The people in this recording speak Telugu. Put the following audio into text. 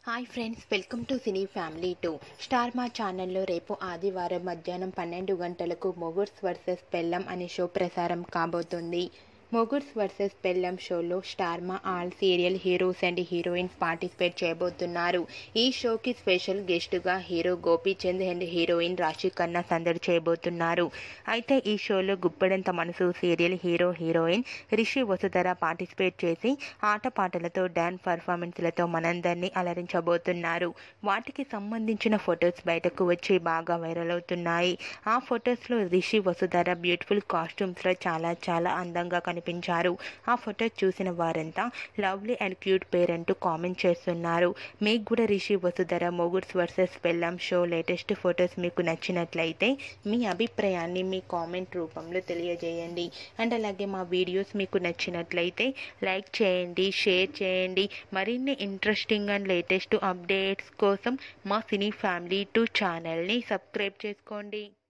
hi friends welcome to cine family two Star Maa ఛానల్లో రేపు ఆదివారం మధ్యాహ్నం పన్నెండు గంటలకు మొగుడ్స్ వర్సెస్ పెళ్ళం అనే షో ప్రసారం కాబోతుంది మొగుడ్స్ వర్సెస్ పెళ్ళం షోలో Star Maa all serial heroes and heroines participate చేయబోతున్నారు ఈ షోకి స్పెషల్ గెస్టుగా hero Gopichand and heroine Raashi Khanna సందడి చేయబోతున్నారు అయితే ఈ షోలో Guppedantha Manasu serial hero heroine Rishi Vasudhara participate చేసి ఆటపాటలతో డ్యాన్స్ పర్ఫార్మెన్స్లతో మనందరినీ అలరించబోతున్నారు వాటికి సంబంధించిన ఫొటోస్ బయటకు వచ్చి బాగా వైరల్ అవుతున్నాయి ఆ ఫొటోస్లో రిషి వసుధర బ్యూటిఫుల్ కాస్ట్యూమ్స్లో చాలా చాలా అందంగా కనిపించారు ఆ ఫొటోస్ చూసిన వారంతా లవ్లీ అండ్ క్యూట్ పేర్ అంటూ కామెంట్ చేస్తున్నారు మీకు కూడా Rishi Vasudhara Moguds versus Pellam show latest photos మీకు నచ్చినట్లయితే మీ అభిప్రాయాన్ని మీ కామెంట్ రూపంలో తెలియజేయండి అండ్ అలాగే మా వీడియోస్ మీకు నచ్చినట్లయితే లైక్ చేయండి షేర్ చేయండి మరిన్ని ఇంట్రెస్టింగ్ అండ్ లేటెస్ట్ అప్డేట్స్ కోసం మా సినీ ఫ్యామిలీ టూ ఛానల్ని సబ్స్క్రైబ్ చేసుకోండి